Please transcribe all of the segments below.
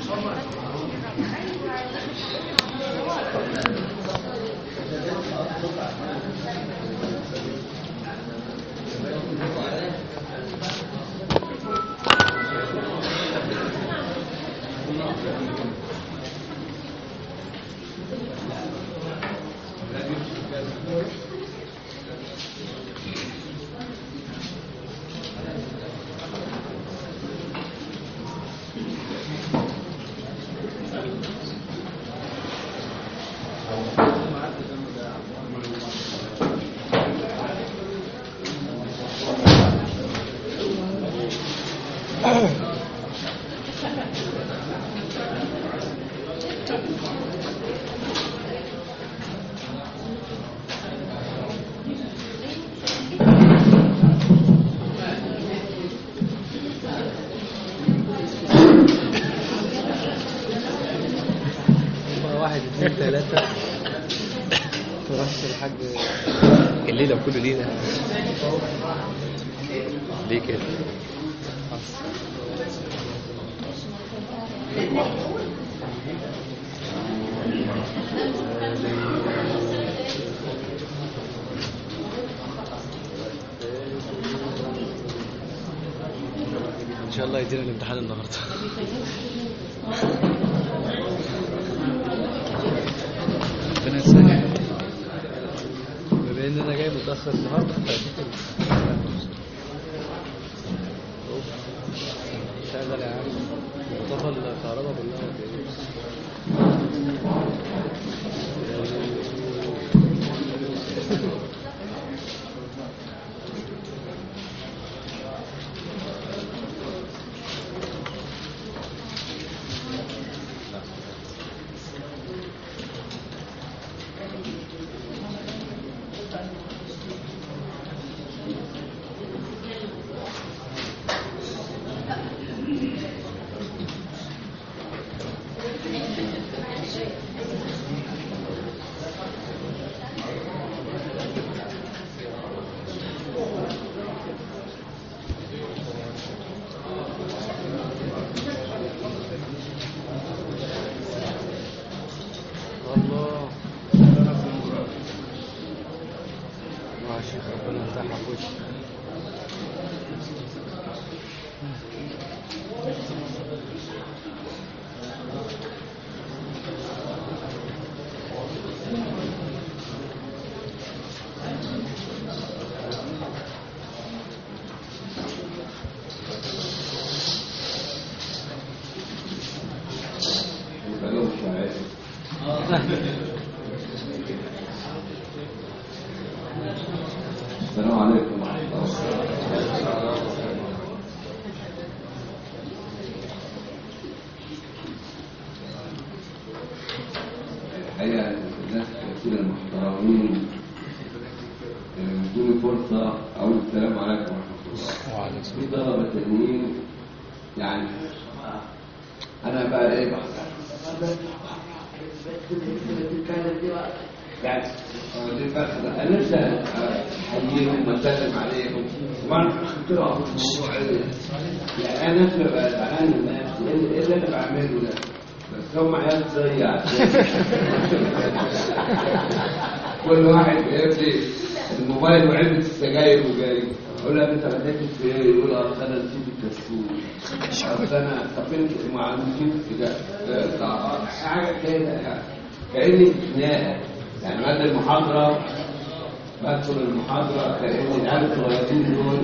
واحد اثنين ثلاثة ترش الحاج الليلة كله ليلة ليه كده ان شاء الله يدينا الامتحان النهارده ربنا يسهل بما ان انا جاي متاخر النهارده فاديك أوف. شغل يا عم طفى الكهرباء كلها ولا ايه الله يا شيخ ربنا يفتحها في وشك السلام عليكم ورحمة الله الحقيقة الناس كتير المحترمين ادوني فرصة أقول السلام عليكم ورحمة الله وعليكم في طلبة تانيين يعني أنا بقى إيه بحضر يعني دي بقى أنا نفسي أحييهم وأسلم عليهم وأنا خدت له على الموضوع ده. يعني أنا نفسي ببقى زعلان من نفسي إيه إيه اللي أنا بعمله ده بس هم عيال ضيع كل واحد جايب لي الموبايل وعلبة السجاير وجاي اقول له انت بدأت في ايه يقول اصل انا نسيت الكشكول اصل انا طب انت مع نسيت السجاير آه، طب حاجه كده يعني كاني في خناقه يعني بعد المحاضره بدخل المحاضره كاني العيال الصغيرين دول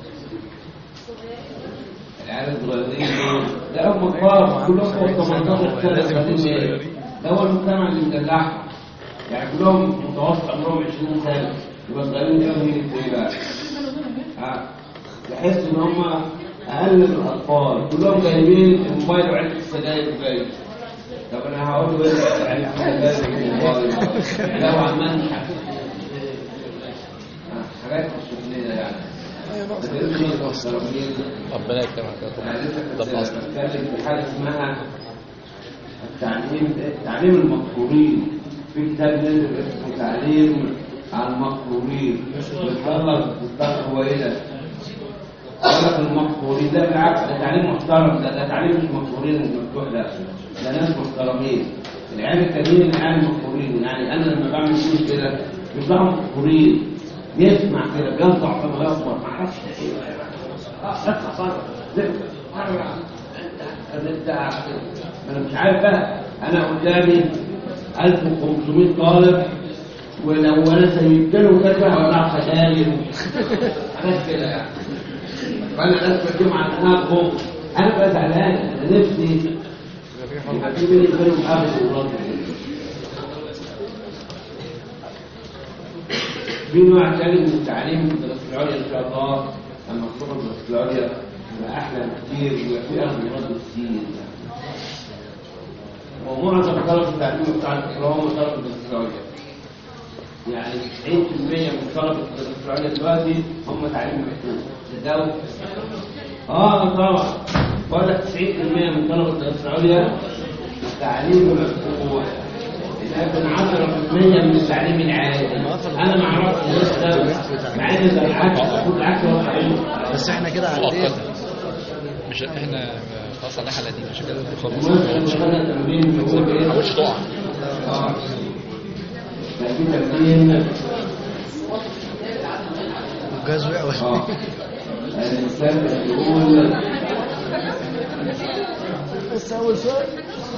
العيال الصغيرين دول ده هم كبار كلهم فوق 18 سنه لازم يكونوا خدين إيه؟ صغيرين. ده هو المجتمع اللي مدلعهم يعني كلهم متوسط عمرهم 20 سنه يبقى صغيرين دول مين ايه بقى؟ ها تحس ان هم اقل من الاطفال كلهم جايبين الموبايل وعلبه السجاير وجاي طب انا هقول له ايه علبه السجاير والموبايل لو عملت حاجات مش كده يعني ربنا يكرمك يا انا طبعا لسه ده كنت بلاصتك بتكلم في حاجه اسمها التعليم تعليم المقهورين في كتاب نزل اسمه تعليم على المقهورين بيطلب بيطلب هو ايه ده؟ يقول لك المقصورين ده بالعكس ده تعليم محترم ده, ده تعليم مش مقصورين المفتوح ده ده ناس محترمين العيال التانيين العيال المقصورين يعني انا لما بعمل فيه كده مش بعمل مقصورين يسمع كده بينطع كما يصبر ما اعرفش ايه اه اطلع صار انا مش عارف بقى انا قدامي 1500 طالب ولو انا سيبتله كده هولع سجاير حاجات كده يعني فانا لازم اديهم على دماغهم انا بقى زعلان انا نفسي يبقى في بيني وبينهم اب وولاد في نوع ثاني من التعليم في الدراسه العليا ان شاء الله لما تروح الدراسه العليا يبقى احلى بكتير ويبقى في اخذ برضه كتير ومعظم طلبه التعليم بتاع الدكتوراه هم طلبه الدراسه العليا يعني 90% من طلبه الدراسه العليا دلوقتي هم تعليم مفتوح تصدقوا؟ اه طبعا بقول لك 90% من طلبه الدراسه العليا تعليم مفتوح لكن 10% من التعليم العادي انا ما اعرفش لسه مع ان ده العكس المفروض العكس هو الصحيح بس احنا كده عدينا مش احنا خلاص على الحلقه دي مش كده خلاص ممكن خدنا تمرين نقول ايه ما حاولش تقع اه ده في تمرين الجهاز وقع ولا اه الانسان يقول بس اول سؤال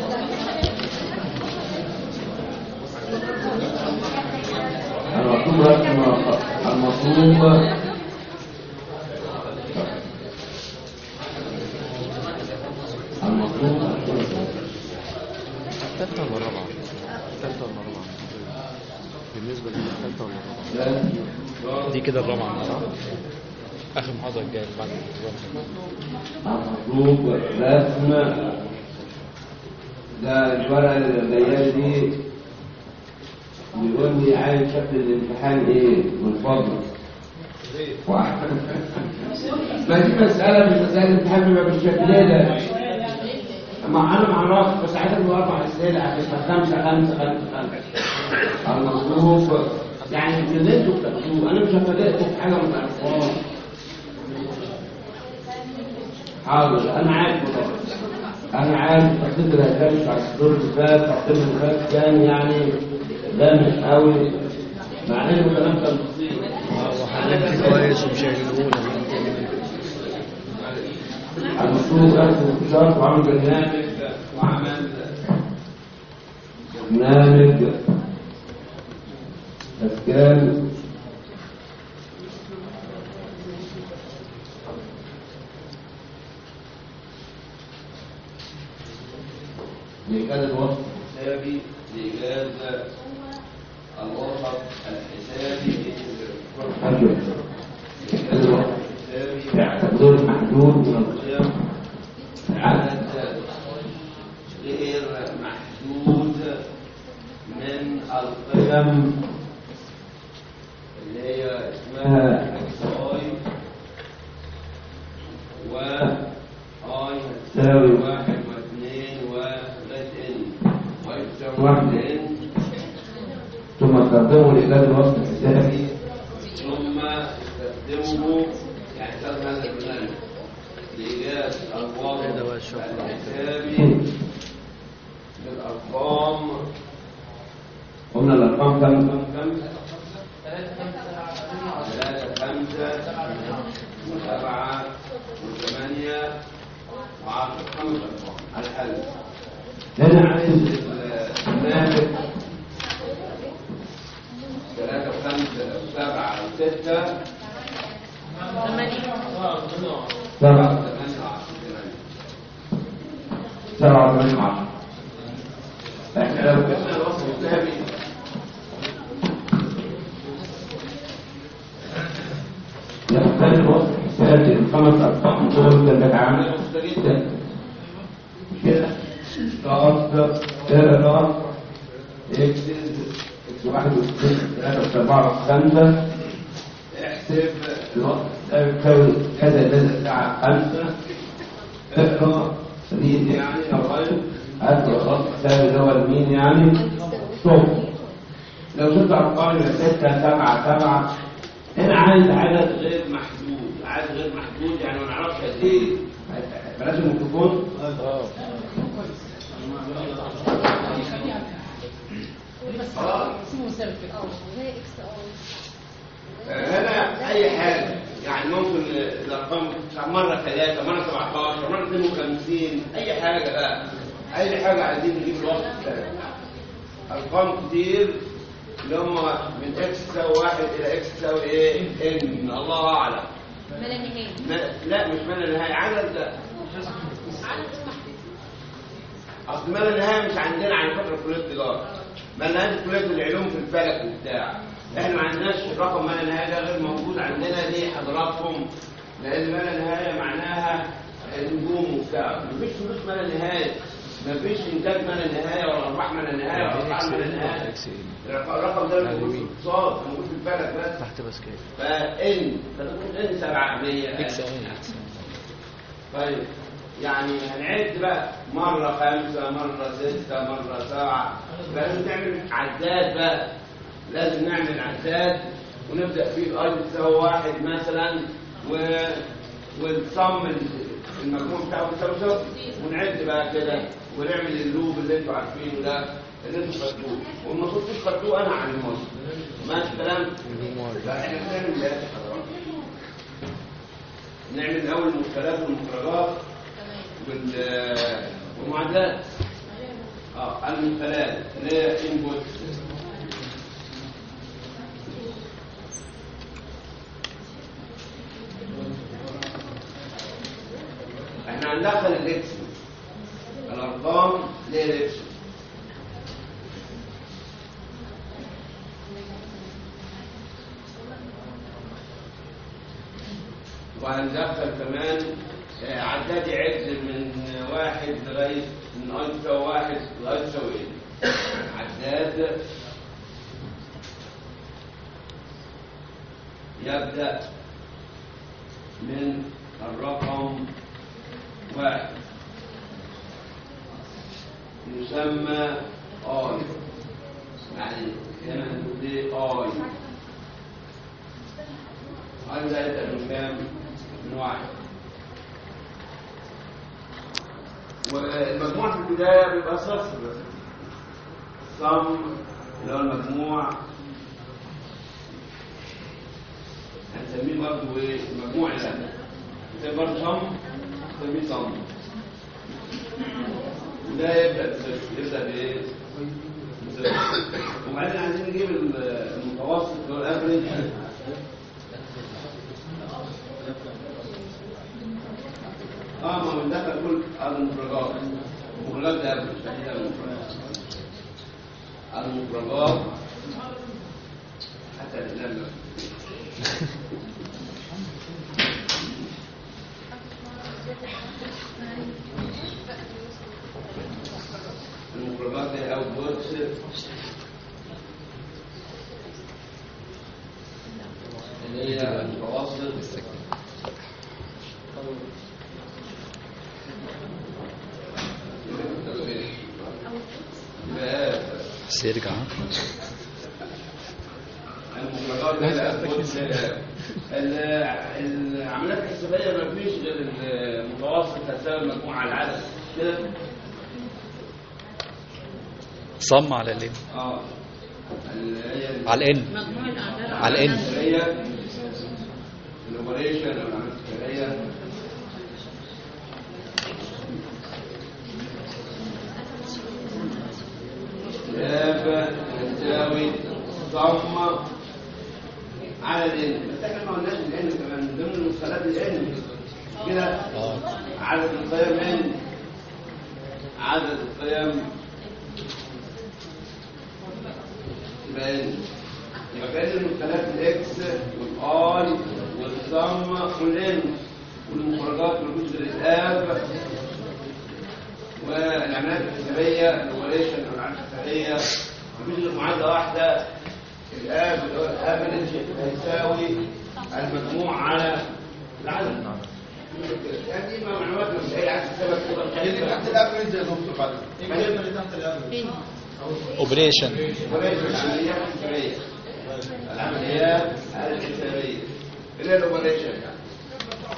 المطلوب رسم المطلوب المطلوب الثالثه ولا الرابعه الثالثه ولا الرابعه بالنسبه للثالثه ولا الرابعه دي كده الرابعه صح اخر محاضره الجايه اللي بعد الاسبوع المطلوب رسم ده الورقة الليالي دي بيقول لي عايز شكل الامتحان ايه من فضلك واحد ما دي مسألة من مسائل الامتحان بيبقى بالشكل ده ما انا ما اعرفش بس عايز له اربع اسئله هتبقى خمسه خمسه خمسه خمسه المطلوب يعني اللي انتوا بتاخدوه انا مش هفاجئكم في حاجه ما تعرفوهاش حاضر انا عارف طبعا انا عارف تقديم الهداف على الدور اللي فات تقديم اللي فات كان يعني غامق قوي مع انه كلام كان بسيط وحلمت كويس ومش هيجيبونا المفروض أخذ اكتشاف وعمل برنامج وعمل برنامج أشكال لإيجاد الوسط الحسابي لإيجاد الوسط الحسابي أيوه لإيجاد الوسط الحسابي باعتبار المحدود من القيم عدد غير محدود من القيم اللي هي اسمها اي و اي تساوي واحد واثنين ولغايه ان واي تساوي واحد ان ثم استخدموا لإيجاد الوسط الحسابي ثم استخدموا يعني استخدم هذا البرنامج لإيجاد الوسط الحسابي بالأرقام قلنا الأرقام كم كم كم ثلاثة خمسة وسبعة وثمانية وعشرة خمس أرقام على الحل هنا عايز البرنامج ثلاثة وخمسة وسبعة وستة سبعة وثمانية وعشرة سبعة وثمانية وعشرة احنا لو كنا الوصف الذهبي يختلف الوصف الحسابي الخمس ارقام دول كانت عامله مستجده كده ضغط كده ضغط اكس اكس واحد واثنين ثلاثة وأربعة وخمسة احسب الوقت تساوي كذا كذا الساعة خمسة اقرا سليم يعني أو غير هات الخط تساوي اللي هو المين يعني صفر لو شفت أرقام يبقى ستة سبعة سبعة هنا عايز عدد غير محدود عدد غير محدود يعني ما نعرفش قد ايه بلاش الميكروفون اه هنا اي حاجه يعني ممكن الارقام مره ثلاثه مره 17 مره 52 اي حاجه بقى اي حاجه عايزين نجيب الوقت بتاعها ارقام كتير اللي هم من اكس تساوي واحد الى اكس تساوي ايه ان الله اعلم ما لا نهاية ما- لا مش ما لا نهايه عدد ده عدد محدود اصل ما لا نهايه مش عندنا على فكره في كليه التجاره ما لا نهايه في كليه العلوم في الفلك وبتاع احنا ما عندناش رقم ما لا نهايه ده غير موجود عندنا دي حضراتكم لان ما لا نهايه معناها النجوم وبتاع مفيش فلوس ما لا نهايه مفيش انتاج ما لا نهايه ولا ارباح ما لا نهايه ولا يعني ارباح اكس ما لا ان نهايه اكس ان الرقم الرقم ده يعني موجود في مين؟ الاقتصاد موجود في الفلك بس تحت بس كده فان فتكون ان 700 اكس ان اكس ان طيب يعني هنعد بقى مرة خمسة مرة ستة مرة سبعة لازم نعمل عداد بقى لازم نعمل عداد ونبدأ فيه الأي بتساوي واحد مثلا و... والصم المجموع بتاعه بيساوي صفر ونعد بقى كده ونعمل اللوب اللي انتوا عارفينه ده اللي انتوا خدتوه والمفروض مش خدتوه انا علمه ماشي الكلام؟ لا احنا بنعمل ده نعمل الاول المدخلات والمخرجات وال- والمعادلات اه المدخلات اللي هي انبوت احنا هندخل الاكس الارقام اللي هي الاكس وهندخل كمان آه، عداد يعد من واحد لغاية من ألف واحد لغاية تساوي إيه؟ عداد يبدأ من الرقم واحد يسمى آي يعني هنا نقول إيه آي آي ده يبدأ من كام؟ من واحد والمجموع في البداية بيبقى صفر صم اللي هو المجموع هنسميه برضه ايه؟ المجموع ده ده برضه صم نسميه صم وده يبدأ بصفر يبدأ بايه؟ بصفر وبعدين عايزين نجيب المتوسط اللي هو الافريج اه ما بندخل كل المفرغات المفرغات ده مش تحديدا المفرغات المفرغات حتى الإسلام المفرغات دي اوتبوت اللي هي المتوسط يبقى بس يرجع المفردات دي الأسبوت ال- العمليات الحسابية ما فيش غير المتوسط هتساوي المجموع على العدد كده صم على الان اه اللي هي على الان مجموع الأعداد على الان الحسابية الاوبريشن او العمليات الحسابية لاب تساوي ضم على الان بس احنا ما قلناش الان كمان من ضمن المدخلات الان كده اه عدد القيم ان عدد القيم يبقى ان يبقى كان المدخلات الاكس والاي والصم والان والمخرجات والجزء الاب والعمليات الحسابيه الاوبريشن او العمليات الحسابيه مفيش غير معادله واحده الاب اللي هو الافريج هيساوي المجموع على العدد يعني دي معلومات مش اي عايز تحسبها كده اللي تحت الافريج يا دكتور بعد ايه اللي تحت الافريج فين؟ اوبريشن وليس العمليات الحسابيه العمليات الحسابيه اللي هي الاوبريشن يعني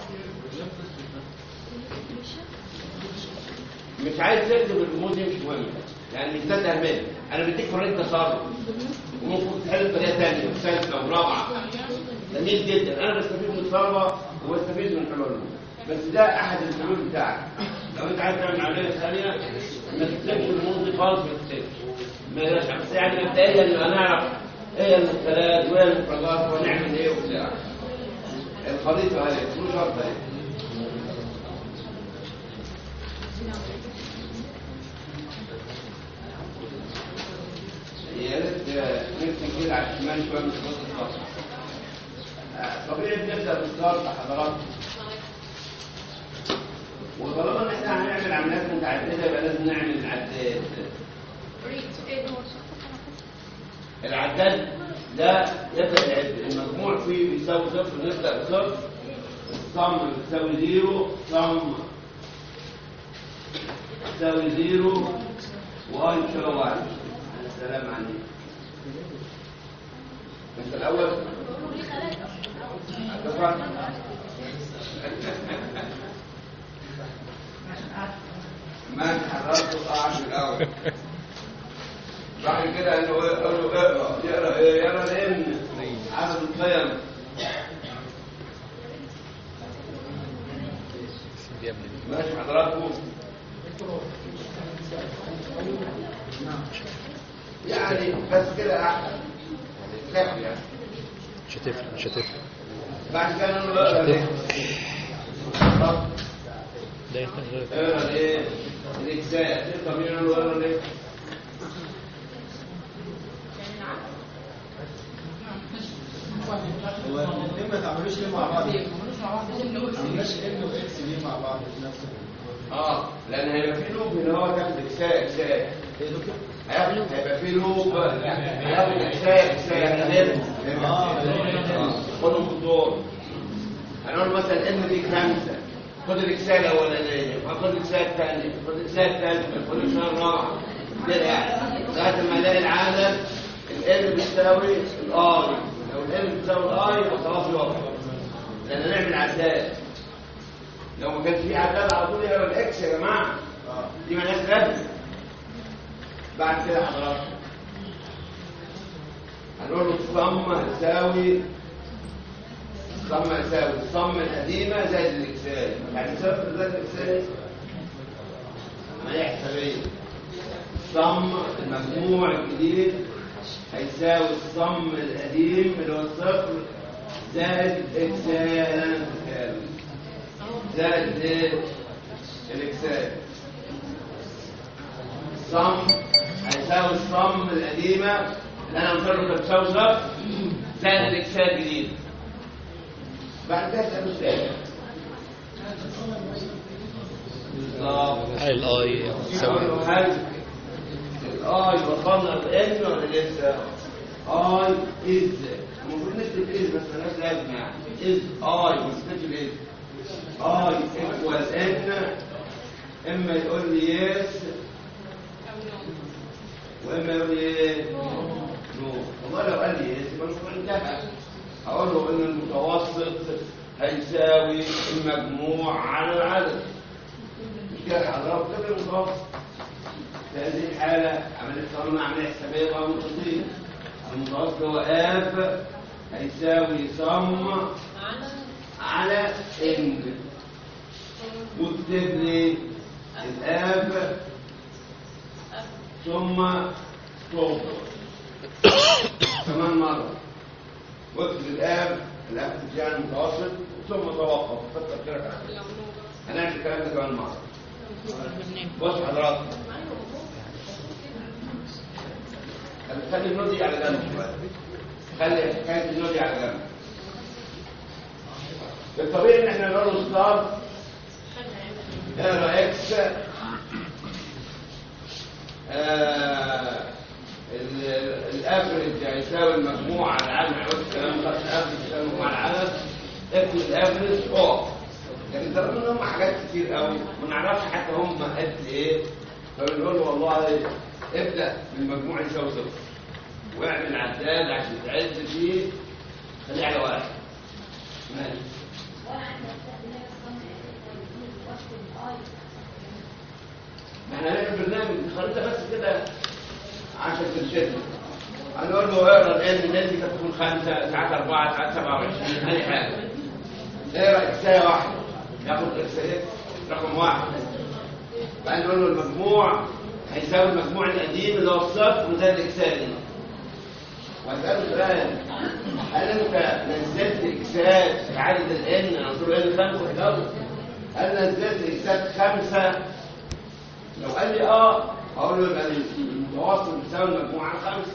مش عايز تكتب الرموز دي مش مهمه يعني مش ده تهمل انا بديك حريه تصرف وممكن تحل بطريقه ثانيه وثالثه ورابعه جميل جدا انا بستفيد من الطلبه وبستفيد من حلولهم بس ده احد الحلول بتاعك لو انت عايز تعمل عمليه ثانيه ما تكتبش الرموز دي خالص ما تكتبش ما يبقاش بس يعني مبدئيا هنعرف ايه المثلات وايه المفردات ونعمل ايه وبتاع الخريطه هي كل شرط هي يا ريت نمسك كده على الشمال شويه من خط الخط طبيعي بنبدا بالستارت حضراتكم وطالما ان احنا هنعمل عمليات متعدده يبقى لازم نعمل العداد العداد ده يبدا يعد المجموع فيه بيساوي صفر نبدا بصفر الصم بتساوي زيرو صم تساوي زيرو واي تساوي واحد السلام عليكم انت الاول هتفرق ما تحررت قاعد الاول بعد كده انه يقول له اقرا يقرا ايه يقرا الان عدد القيم يا ابني ماشي حضراتكم يعني بس كده احسن خف يعني مش هتفرق مش هتفرق بعد كده نقول له اقرا الان ده يفتح غير اقرا الايه الاجزاء تقدر مين نقول له اقرا الايه هو الاثنين ما تعملوش ليه مع بعض؟ ما عملناش ان واكس ليه مع بعض في نفس الوقت؟ اه لان هيبقى في لوب ان هو تاخد اجزاء اجزاء هياخد هيبقى في لوب هياخد اجزاء اجزاء يعني لازم خدهم في الدور هنقول مثلا ان دي خمسه خد الاجزاء الاولانيه وخد الاجزاء الثانيه خد الاجزاء الثالثه خد الاجزاء الرابعه كده يعني لغايه ما الاقي العدد الان بتساوي الاي لو الان بتساوي الاي يبقى خلاص يقف لان نعمل عداد لو ما كانش في عداد على طول يبقى الاكس يا جماعه دي مالهاش لازمه بعد كده حضراتكم هنقول له الصم يساوي الصم يساوي الصم القديمه زائد الاكسال يعني صفر زائد الاكسال عمليه حسابيه الصم المجموع الجديد هيساوي الصم القديم اللي هو الصفر زائد اكسال زائد ايه الاكسال الصم هيساوي الصم القديمه اللي انا مصرف كانت تساوي صفر زائد الاكسال الجديد بعد كده اسالوا سؤال بالظبط هل الاي سواء تساوي هل الاي وصلنا لان ولا لسه اي از المفروض نكتب از بس مالهاش لازمه يعني از اي ما نكتبش از اي ايكوال ان اما يقول لي يس واما يقول لي ايه نو والله لو قال لي يس يبقى الموضوع انتهى هقول له ان المتوسط هيساوي المجموع على العدد مش كده حضرتك كده المتوسط في هذه الحالة عملية قانون عملية حسابية قانون تطبيق المتوسط هو اف هيساوي صم على ان واكتب لي الاف ثم صوب كمان مرة واكتب الاف الاف تجاه المتوسط ثم توقف فكر كده كده هنعمل الكلام ده كمان مرة بص حضراتكم خلي النودي على جنب شويه خلي حكايه النودي على جنب الطبيعي ان احنا نقول له ستار ار اكس الافرج هيساوي المجموع على العدد عوض الكلام ده الافرج يساوي المجموع على العدد اكتب الافرج اوف لكن طالما ان هم حاجات كتير قوي ما نعرفش حتى هم قد ايه فبنقول له والله ابدا بالمجموع يساوي صفر واعمل عداد عشان تعد فيه خليه على واحد ماشي البرنامج خريطه بس كده عشان ترشدنا هنقول له اقرا الان الان دي تكون خمسه ساعات اربعه ساعات 27 اي حاجه اقرا اكسايه واحده ياخد اكسايه رقم واحد بعدين نقول له المجموع هيساوي المجموع القديم اللي هو الصفر وده الاكسايه دي واساله سؤال هل انت نزلت اكسات في عدد الان انا قلت له ان خمسه الاول هل نزلت اكسات خمسه لو قال لي اه اقول له يبقى المتوسط بيساوي المجموع على خمسه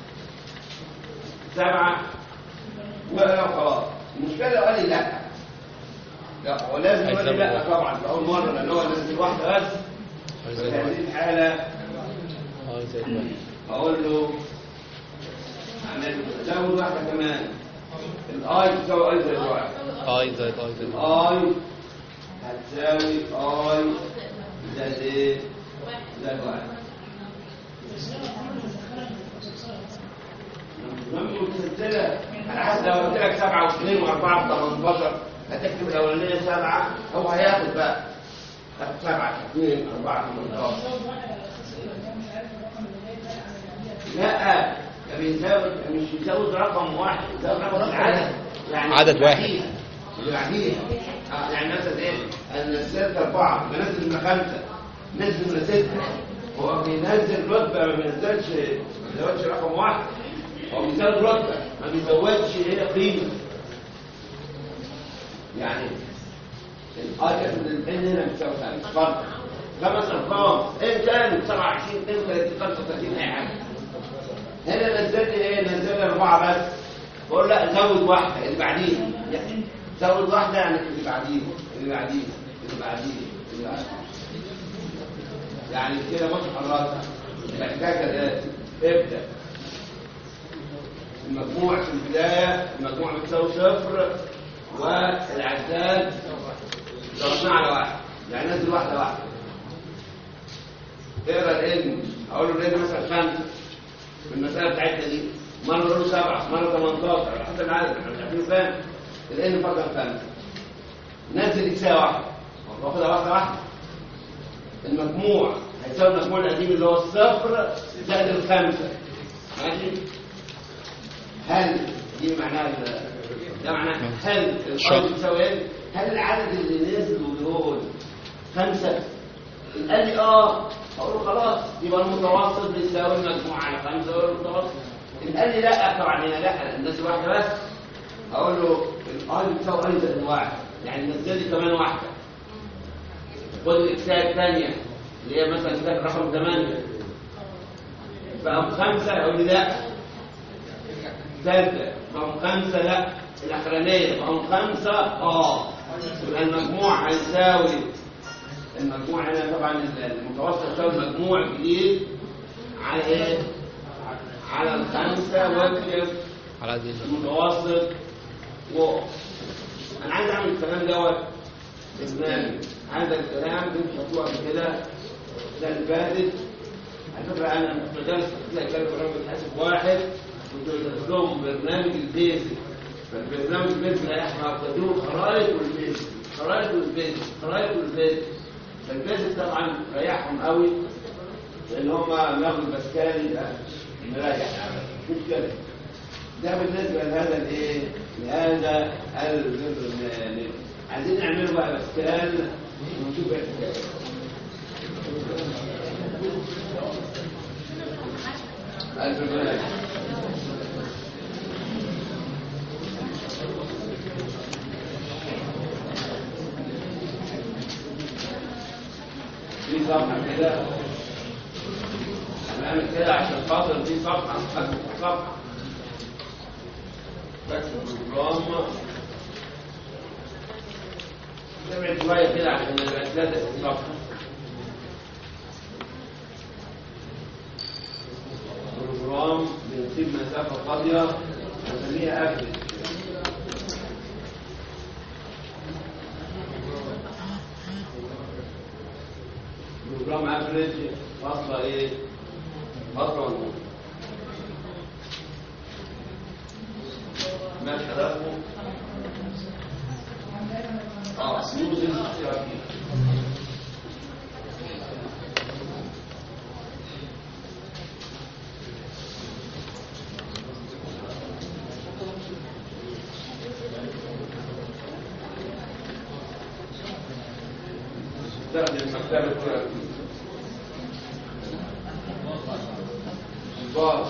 سبعه ولا خلاص المشكله لو قال لي لا لا هو لازم يقول لي لا طبعا في اول مره لان هو نزل واحده بس اي في زائد هذه واحد الحاله اي زائد واحد اقول له هنعمل زود واحده كمان الاي تساوي اي زائد واحد اي زائد اي زائد واحد اي هتساوي اي زائد ايه؟ زائد واحد نعمل سلسلة على حسب لو قلت لك سبعة واثنين وأربعة بثمانية هتكتب الأولانية سبعة هو هياخد بقى هات سبعة اثنين أربعة 18 لا ده بيزود مش بيزود رقم واحد بيزود رقم العدد يعني عدد اللي واحد. بعديها. اللي بعديها آه، يعني مثلا ايه انا نزلت اربعه بنزل من خمسه نزل من سته هو بينزل رتبه ما بينزلش ما بيزودش رقم واحد هو بيزود رتبه ما بيزودش ايه قيمه يعني الاجر من الان هنا بتساوي خمسه فرق خمس ارقام ان كانوا 27 32 35 اي حاجه هنا نزلت ايه نزلت اربعه بس بقول لا زود واحده اللي بعديها يعني زود واحده يعني اللي بعديها اللي بعديها اللي بعديها اللي بعديها يعني كده بص حضرتك محتاجه ده ابدا المجموع في البدايه المجموع بتساوي صفر والعداد ضربناه على واحد يعني نزل واحده واحده اقرا العلم اقول له العلم مثلا خمسه في المساله بتاعتنا دي مره نقول له سبعه مره 18 على حسب العدد احنا مش عارفين كام العلم فضل خمسه نزل اكسايه واحده واخدها واحده واحده المجموع هيساوي المجموع القديم اللي هو الصفر زائد الخمسه ماشي هل دي معناها ال- ده معناها هل شرط. الارض تساوي ايه؟ هل العدد اللي نزلوا دول خمسه قال لي اه اقول له خلاص يبقى المتوسط بيساوي المجموع على خمسه ولا المتوسط إن قال لي لا طبعا هنا لا الناس واحده بس اقول له الاي بتساوي اي زائد واحد يعني نزل لي كمان واحده خد الاكسات الثانيه اللي هي مثلا كتاب رقم 8 بقى خمسه يقول لي لا ثالثه بقى خمسه لا الاخرانيه بقى خمسه اه يبقى المجموع هيساوي المجموع هنا طبعا المتوسط يساوي المجموع الجديد على ايه؟ على الخمسه واكتب على قد ايه المتوسط و انا عايز اعمل الكلام دوت برنامج هذا الكلام كنت مطلوع قبل كده السنه اللي فاتت على فكره انا في مدرسه تلاقي كان برنامج حاسب واحد كنت بدرس لهم برنامج البيزك فالبرنامج البيزك لا احنا بدون خرائط والبيزك خرائط والبيزك خرائط والبيزك فالبيزك طبعا ريحهم قوي لان هم بياخدوا باسكال يبقى مريح مش مشكله ده بالنسبة لهذا الايه لهذا البرنامج عايزين نعمله بقى باسكال ونشوف الحكايه البرنامج في صفحة كده هنعمل كده عشان خاطر في صفحة أكتب صفحة بكتب بروجرام نبعد شوية كده عشان نبقى ثلاثة في الصفحة بروجرام بنسيب مسافة فاضية نسميها أفرج بروجرام أفرج فاصلة إيه؟ فاصلة ونص ماشي حضراتكم اه سموز اشتراكي استخدم مكتبة كده الباص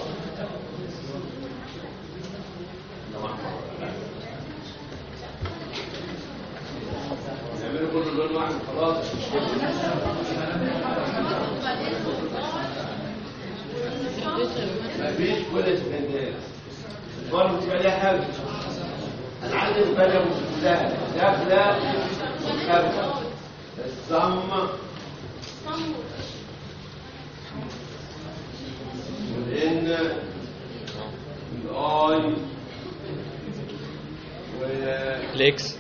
نعمله كل لون واحد خلاص مفيش كل اسفنجات برضه تبقى ليها حاجه انا عندي مبالغ مش سهل داخله خارجه الصم والان والاي والاكسس الاكس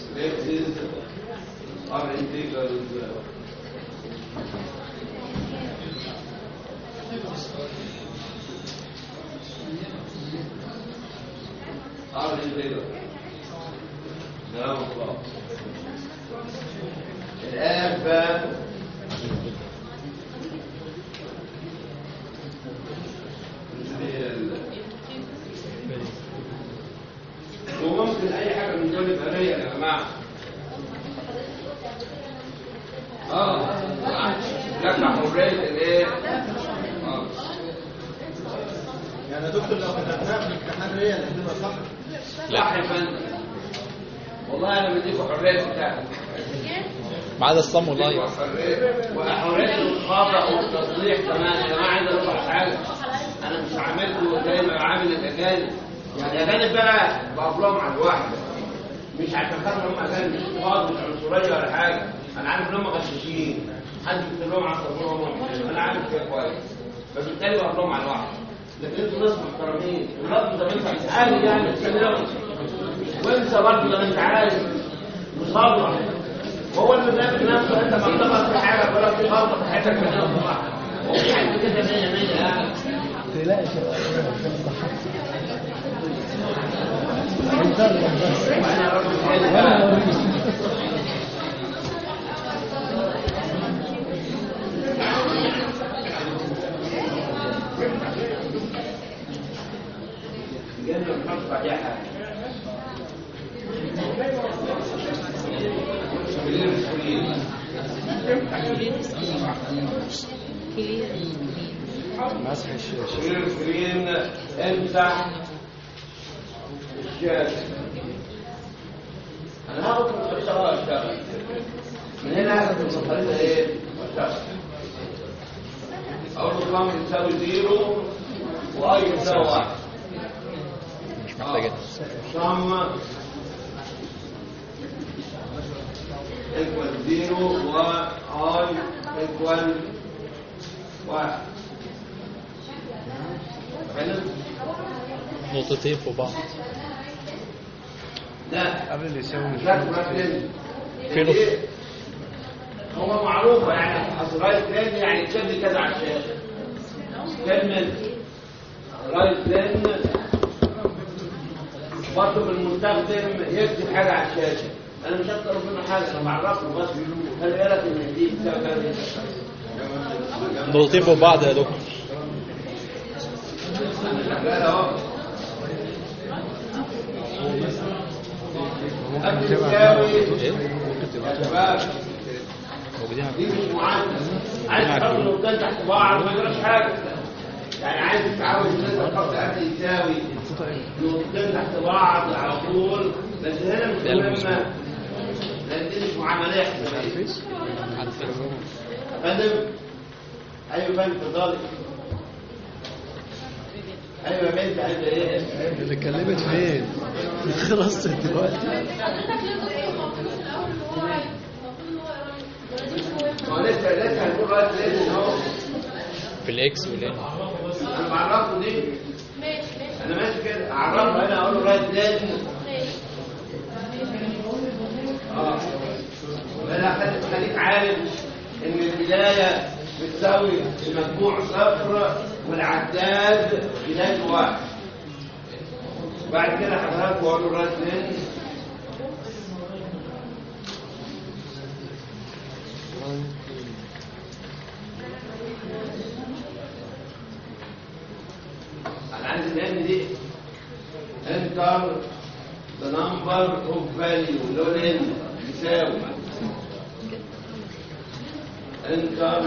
ار انتجرز ار انتجرز نعم الله الآن بقى وممكن أي حاجة من دول يبقى ليا يا جماعة اه لك حرية الايه؟ اه يعني يا دكتور لو كتبناها في الامتحان هي اللي هتبقى صح صح يا فندم والله انا بديكوا حرية بتاعتك ما عدا الصم واللايف وحرية الخطأ والتصليح كمان يا جماعة عايز أقول على حاجة أنا مش عاملكم زي ما بعامل الأجانب يعني الأجانب بقى بقف لهم على الواحدة مش عشان خاطر هم أجانب مش فاضي مش عنصرية ولا حاجة أنا عارف إن هم غشاشين حد بيكتب لهم على الصابون وهم محترمين. أنا عارف كده كويس فبالتالي بقف لهم على الواحدة لكن انتوا ناس محترمين والرب ده ما انت عارف يعني تتكلموا وانت برضه ده ما انت عارف مصرح هو البرنامج نفسه انت ما تغلط في حاجه ولا في غلطه في حياتك في صح هو في حاجه كده 100 100 يعني وانا راجل حلو بقى. جنة الحرب صحيحة مسح الشاشه كبير السكرين امسح الشاشة انا هاخد من الخريطة بقى اشتغل من هنا هاخد من الخريطة ايه واشتغل اول رقم يساوي زيرو واي يساوي واحد مش محتاجه ثم equal زيرو واي equal واحد حلو نقطتين في بعض لا قبل اللي يساوي لا تركز فين إيه؟ هو معروفة يعني أصل رايت بلان يعني تشد كذا على الشاشة كلمة رايت بلان برضه المستخدم يكتب حاجة على الشاشة أنا مش هطلب منه حاجة أنا بعرفه بس خلي بالك إن دي بتساوي كذا نقطتين في بعض يا دكتور أنا شغال أهو تساوي ايه يا شباب موجودين دي على مش معادلة عايز تحط نقطتين تحت بعض ما يجراش حاجة يعني عايز تتعود ان انت تحط قبل يساوي نقطتين تحت بعض على طول بس هنا مش ده مهمة المظبوط. لان دي مش معاملية حسابية على الفيس فندم ايوه فندم اتفضلي ايوه يا بنت عايزه ايه؟ اللي اتكلمت فين؟ خلاص دلوقتي ما هو لسه لسه هنقول رايت ليه اهو في الاكس والان انا بعرفه دي انا ماشي كده اعرفه هنا اقول له رايت ليه اه انا خليك خليك عارف ان البدايه بتساوي المجموع صفر والعداد بدايته واحد بعد كده حضرتك واقول له رايت ليه انا عايز الان دي انتر the number of value اللي هو الان يساوي انتر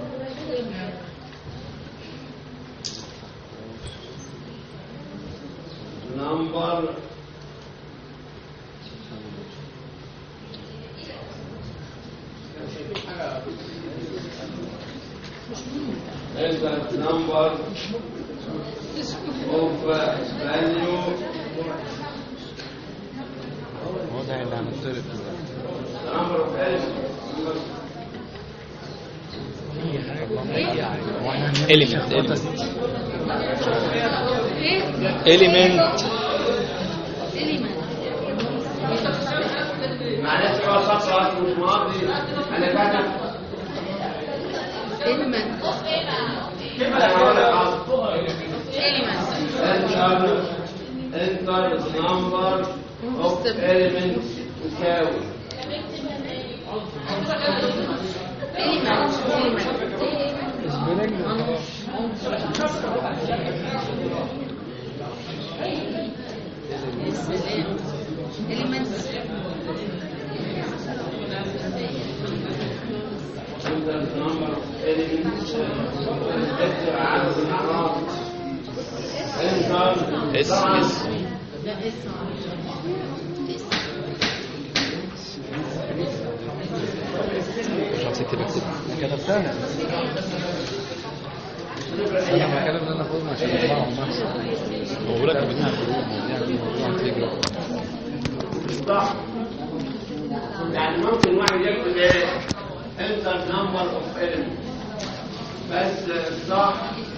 نمبر انتر نمبر اوف فاليو هو ده اللي هنطرد نمبر اوف element element ايه element element معلش هو خطوة مش ماضي انا كاتب element كيف انا هقول لك أصلاً؟ element enter enter the number of elements تساوي element element element enter the number of elements اكتب عدد الاعراض enter اس طبعاً اس ده اسم مش عارف تكتب اكتب كتبتها انا بتكلم ان انا اخدهم عشان اطلعهم احسن هو بيقول لك بدنا موضوع تليجرام صح يعني ممكن واحد يكتب ايه enter number of elements بس صح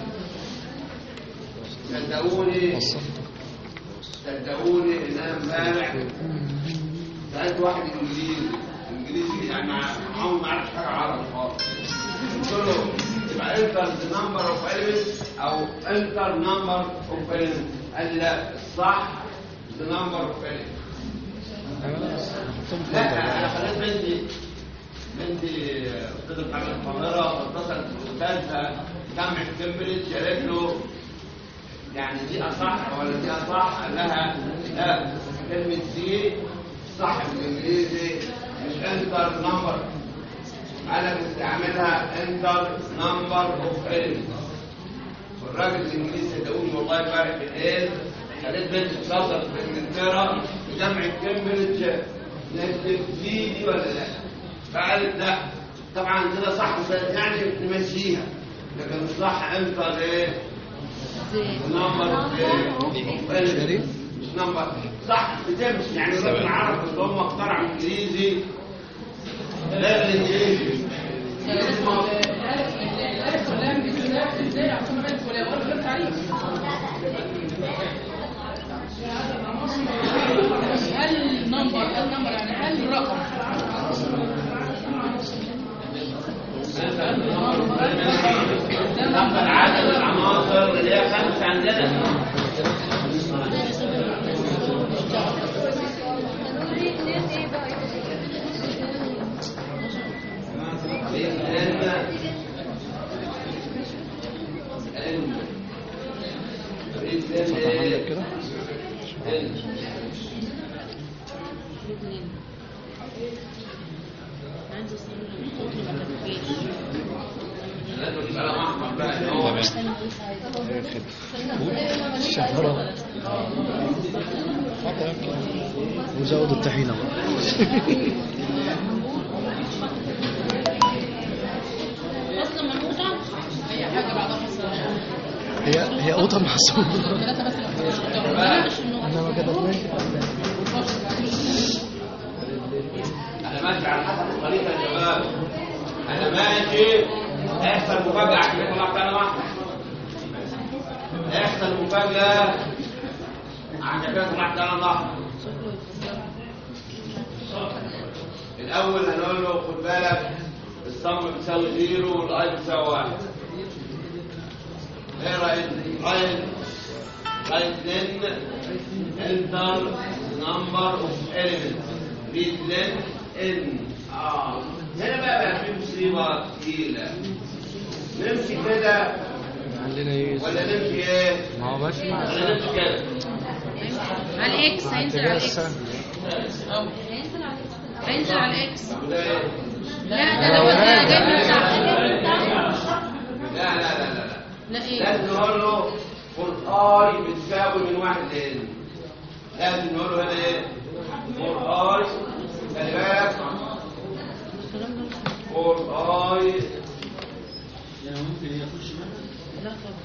صدقوني صدقوني ان انا امبارح سالت واحد انجليزي انجليزي يعني مع- عمري ما عرفت حاجه عربي خالص قلت له يبقى انتر نمبر اوف elements او انتر نمبر اوف elements قال لي لا الصح نمبر اوف elements لا انا خليت بنتي بنتي استاذه بتاعت القاهره اتصلت باستاذها جامعه كامبريدج قالت له يعني دي اصح ولا دي اصح؟ قال لها لا كلمه دي صح بالانجليزي مش انتر نمبر انا بستعملها انتر نمبر اوف elements والراجل الانجليزي صدقوني والله امبارح بالليل خليت بنتي تتصل في انجلترا في جامعه كامبريدج نكتب دي دي ولا لا؟ فقالت لا طبعا كده صح يعني نمشيها لكن الصح انتر ايه؟ نمبر ايه؟ مش نمبر صح بتمشي يعني الراجل عرف ان هم اخترعوا انجليزي لا الانجليزي هل النمبر هل النمبر يعني هل الرقم نمبر عدد العناصر اللي هي خمسة عندنا لأن فتح عندك كده عنده سنين ما كتبتش لازم يبقى لها أحمر بقى إن هو الشهرة وزود الطحينة بقى اصلا منقوطه هي حاجه بعدها حصل هي هي قوطة محسوبة ثلاثه بس اللي مش احنا ما كتبناش أنا ماشي على حسب الخريطة يا شباب أنا ماشي هيحصل مفاجأة عشان الله تعالى واحدة هيحصل مفاجأة عشان كده الله تعالى واحدة الأول هنقول له خد بالك الصم بيساوي زيرو والأي بيساوي واحد إيه رأيك؟ رايت رايت then enter number of elements read then n اه هنا بقى بقى في مصيبة تقيلة نمشي كده عندنا ايه ولا نمشي ايه؟ ما هو ماشي ولا نمشي كده؟ على الاكس هينزل على الاكس أو هينزل على الاكس وده ايه؟ لا ده ده ده جاي من تحت ايه لازم نقول له فور اي بتساوي من واحد لان لازم نقول له هنا ايه فور اي خلي بالك الكلام ده مش فور اي يعني ممكن يخش منها لا طبعا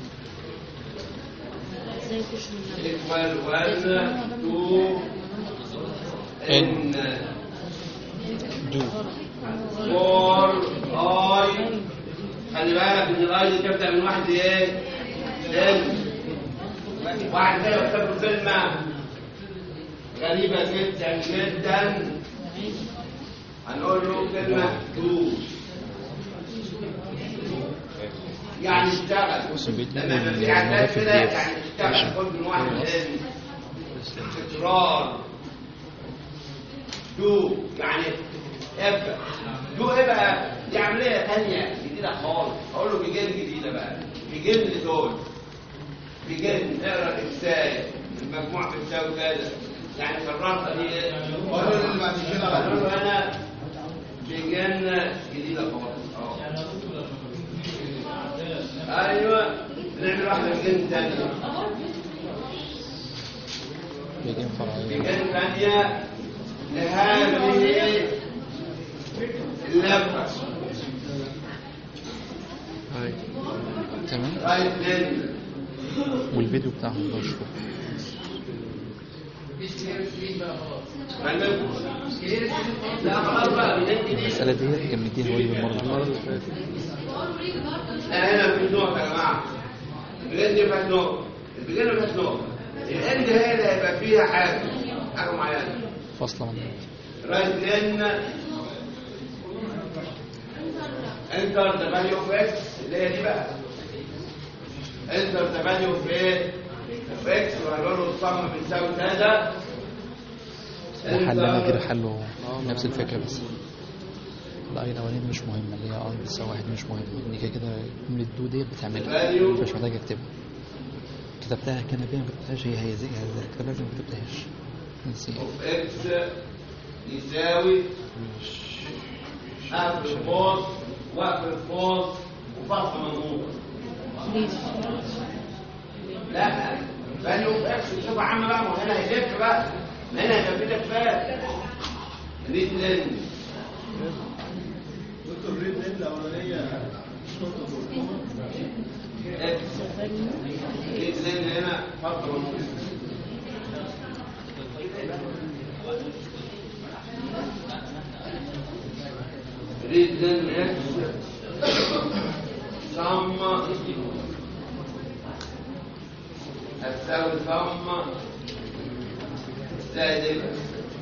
ازاي يخش من هنا equal 1 2 ان دو فور اي خلي بالك ان الاي دي تبدا من واحد ايه؟ ان واحد كده يكتب كلمه غريبه جدا جدا هنقول له كلمه دو يعني اشتغل لما في عداد كده يعني اشتغل خد من واحد ان تكرار دو يعني ابدا دو ايه بقى دي عمليه ثانيه جديده خالص اقول له بيجن جديده بقى بيجن دول بيجن اقرا الابسايه المجموع بتساوي كذا يعني كررت دي ايه قول له اللي بعد كده اقول له انا بيجن جديده خالص اه ايوه نعمل واحده بيجن ثانيه بيجين فرعية بيجن ثانيه لهذه اللفه هاي تمام رايت لين والفيديو بتاعهم ده شوف لا خلاص بقى بننهي دي المسألة دي كان مديها هو المرة المرة اللي اللي فاتت لا هنا في نقطة يا جماعة البلاد دي فيها نقطة البلاد ما فيهاش نقطة الاند هي اللي هيبقى فيها حاجة حاجة معينة فاصلة من رايت لين انتر ذا فاليو اوف اكس اللي هي دي بقى انتر ذا فاليو اوف ايه؟ اوف اكس وهنقول له الصم بتساوي كذا وحلنا غير حله نفس الفكرة بس الآية الأولانية مش مهمة اللي هي آي بتساوي واحد مش مهمة إن كده كده جملة دو ديت بتعملها Value. مش محتاج أكتبها كتبتها كان بيها ما كتبتهاش هي هي زي هي كتبتها زي ما كتبتهاش نسيت اوف اكس يساوي قفل القوس وقفل القوس وفصل منقوط لا فاليو اوف اكس بصفه عامه بقى ما هو هنا هيلف بقى ما هنا هيبقى في لفات ريد لين دكتور ريد لين الاولانيه مش نقطه دول اكس ريد لين هنا فصل منقوط ريد لين اكس ثم هتساوي ثم زائد اكس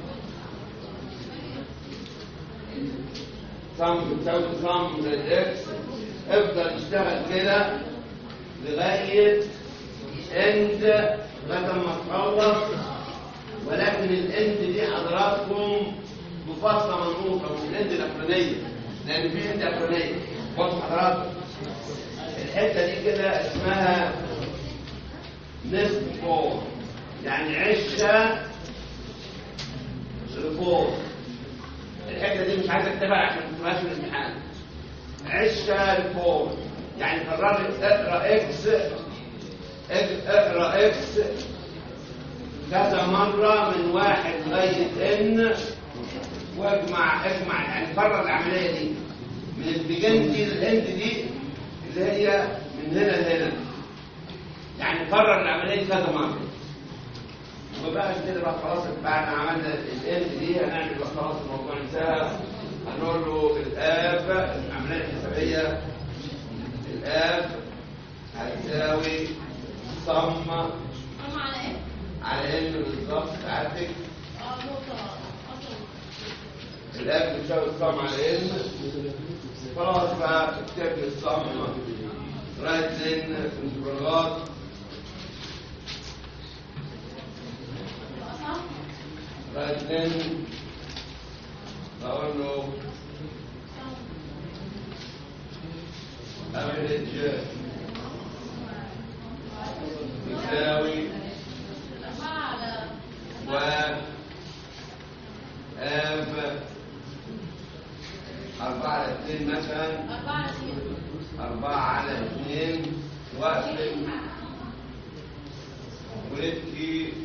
ثم بتساوي ثم زائد اكس افضل اشتغل كده لغاية اند لغاية ما تخلص ولكن الاند دي حضراتكم مفصلة منقوطة من الاند الاخرانية لان في اند اخرانية بص حضراتكم الحتة دي كده اسمها نصف فور يعني عشة لفوق الحتة دي مش عايز اكتبها عشان ما تبقاش في الامتحان عشة لفوق يعني قررت اقرا اكس اك- اقرا اكس كذا مرة من واحد لغاية ان واجمع اجمع يعني قرر العملية دي من البيجن دي للاند دي اللي هي من هنا لهنا يعني قرر العملية دي كذا مرة وبقى كده بقى خلاص بعد ما عملنا الاند دي هنعمل بقى خلاص الموضوع انتهى هنقول له الاب العملية الحسابية الاب هتساوي صم على ان بالظبط ساعتك الاب بتساوي الصم على ان خلاص بقى اكتب لي الصم رايت لين انتقالات رايت لين بقول له average يساوي و اف أربعة على اثنين مثلا أربعة على اثنين واقفل ونبكي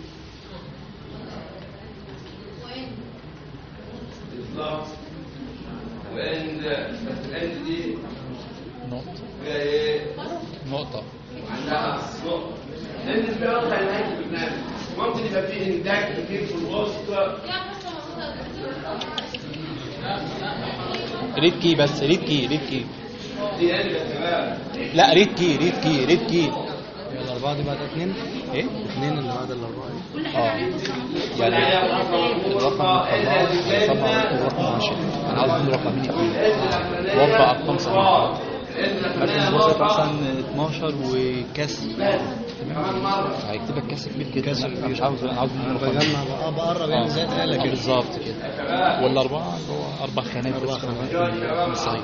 بالظبط واند بس الاند دي نقطة فيها ايه؟ نقطة عندها نقطة لان البيض هينهاك في البرنامج ممكن يبقى فيه انتاج كتير في الوسط ريد كي بس ريد كي ريد كي دي قلب يا شباب لا ريد كي ريد كي ريد كي هي الأربعة دي بعد اتنين ايه اتنين اللي بعد الأربعة دي اه يعني الرقم اللي طلعه هيطلع رقم 10 انا عاوز منه رقمين اتنين واربع ارقام صحيحة لكن وصلت مثلا 12 وكسر هيكتب لك كاس كبير كده انا مش عاوز انا عاوز منه رقمين بجمع بقى بقرب يعني زي الآلة اه كده بالظبط كده والاربعة اللي هو اربع خانات أربع بس خانات. صحيح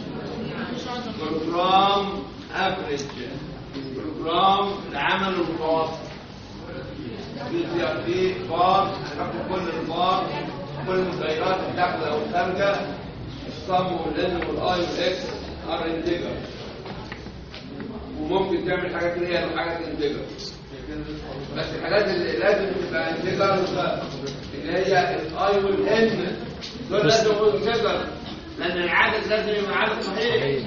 بروجرام افريج بروجرام العمل المتوسط في ار بي بار هناخد كل البار كل المتغيرات الداخله والخارجه الصم والان والاي والاكس ار انتجر وممكن تعمل حاجات اللي هي حاجات انتجر بس الحاجات اللي لازم تبقى انتجر اللي هي الاي والان دول لازم يبقوا انتجر لان العدد لازم يبقى عدد صحيح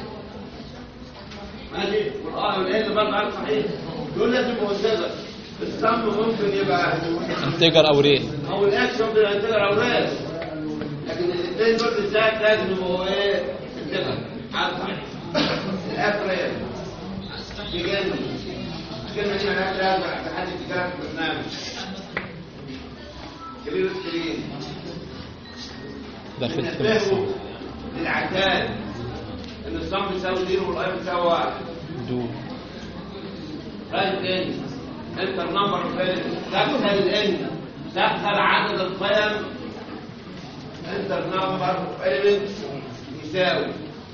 ماشي والاي والان برضه عدد صحيح دول لازم يبقوا انتجر الصم ممكن يبقى انتجر او ري او الاكس ممكن يبقى انتجر او لاز لكن الاثنين دول بالذات لازم يبقوا ايه انتجر عدد صحيح الافراد بجانب الكلمه دي مالهاش لازمه عشان حد يفتكرها في البرنامج كبير السرين داخل في ننتبهوا الصم للعتاد ان الصم بيساوي زيرو والاي بيساوي واحد دو رايت تاني انت النمبر فين دخل الان دخل عدد القيم انت النمبر element يساوي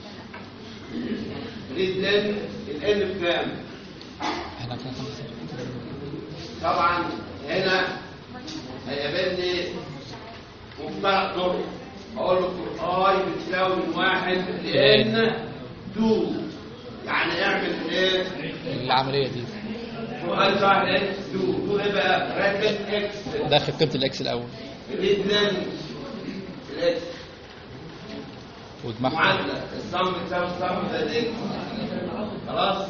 ريد لن الان بكام احنا كده خمسة طبعا هنا هيقابلني مفترق طرق اقول له اي بتساوي من واحد لان 2 يعني اعمل ايه؟ العملية دي سؤال واحد لان 2 2 يبقى راكب اكس داخل قيمة الاكس الاول الاثنين الاكس ودماغها معادله الصم بتساوي الصم زائد اكس خلاص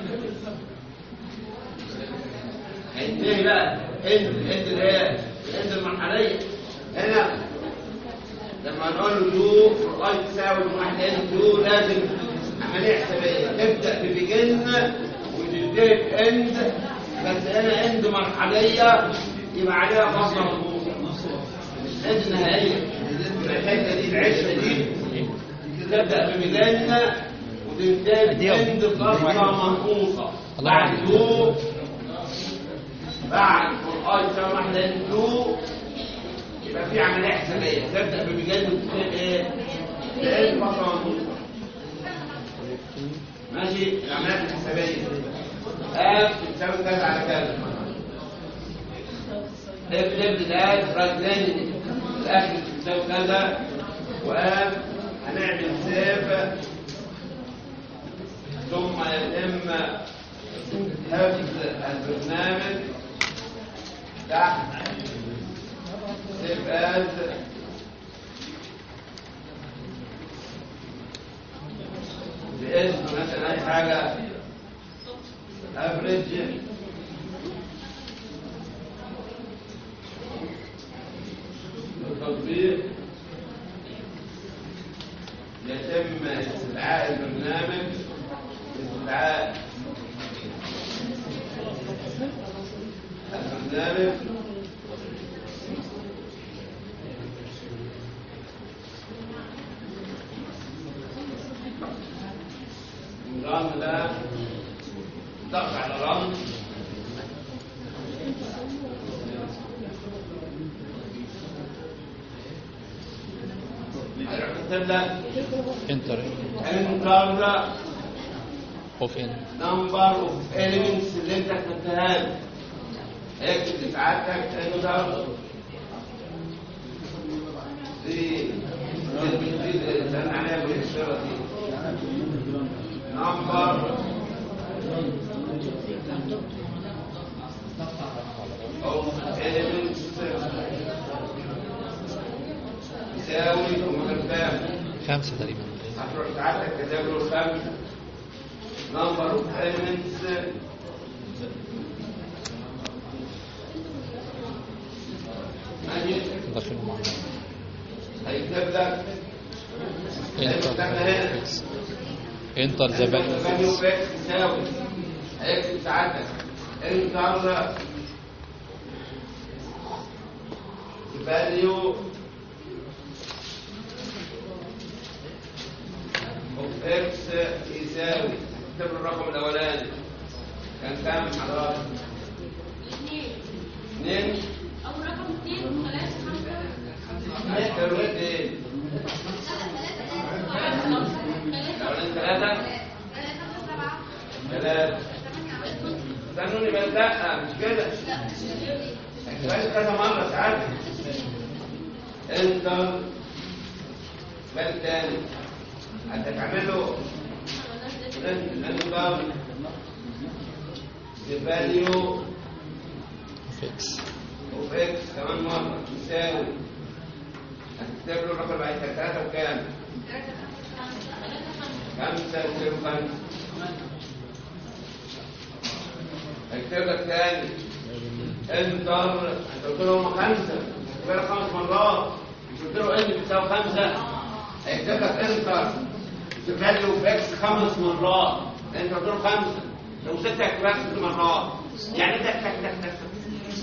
هينتهي بقى اند اند اللي هي الاند المرحليه هنا لما نقول له دو اي تساوي واحد ان دو لازم عمليه حسابيه تبدا ببيجن وتنتهي باند بس هنا اند مرحليه يبقى عليها فاصله مضبوطه اند نهائيه الحته دي العشه دي تبدا ببيجن وتنتهي باند فاصله منقوصه بعد دو بعد الاي تساوي واحد ان دو يبقى في عمليه حسابيه تبدا بمجال وتنتهي ايه؟ بايه فتره منقوصه ماشي العمليات الحسابيه اف بتساوي كذا على كذا اف ليفل الاف راجلين الاف بتساوي كذا واف هنعمل سيف ثم يتم حفظ البرنامج تحت سيف از باسم مثلا اي حاجه افريج التطبيق يتم استدعاء البرنامج استدعاء البرنامج النظام ده ضغط على رمز هيحط لك انتر انتر اوف ان نمبر اوف اليمنتس اللي انت كتبتها له اكتب ساعتك انتر دي دي الانسان عليها بالاشاره دي نمبر أو elements يساوي ومكان خمسة تقريبا هتروح تعالى كتاب له خمسة number of elements ماشي ضافين مع هيكتب لك انتر اكس انتر ذا فاليو فاليو اكس يساوي هيكتب ساعتك انتر فاليو اوف اكس يساوي اكتب له الرقم الاولاني كان كام حضرتك؟ اثنين أو رقم اثنين وثلاثة خمسة اكتب له ايه؟ الاولاني ثلاثة ثلاثة استنوني بس لا مش كده اكتبها كذا مرة ساعات انتر بال تاني هتتعمل له انتر فاليو اكس اوف اكس كمان مرة يساوي هتكتب له الرقم بعد ثلاثة وكام؟ خمسة يساوي خمسة هكتب لك تاني انتر انت قلت له هم خمسة هكتب لك خمس مرات مش قلت له ان بتساوي خمسة هيكتب لك انتر تفاليو في اكس خمس مرات انت قلت له خمسة لو ستة هكتب لك ست مرات يعني تك تك تك تك تك.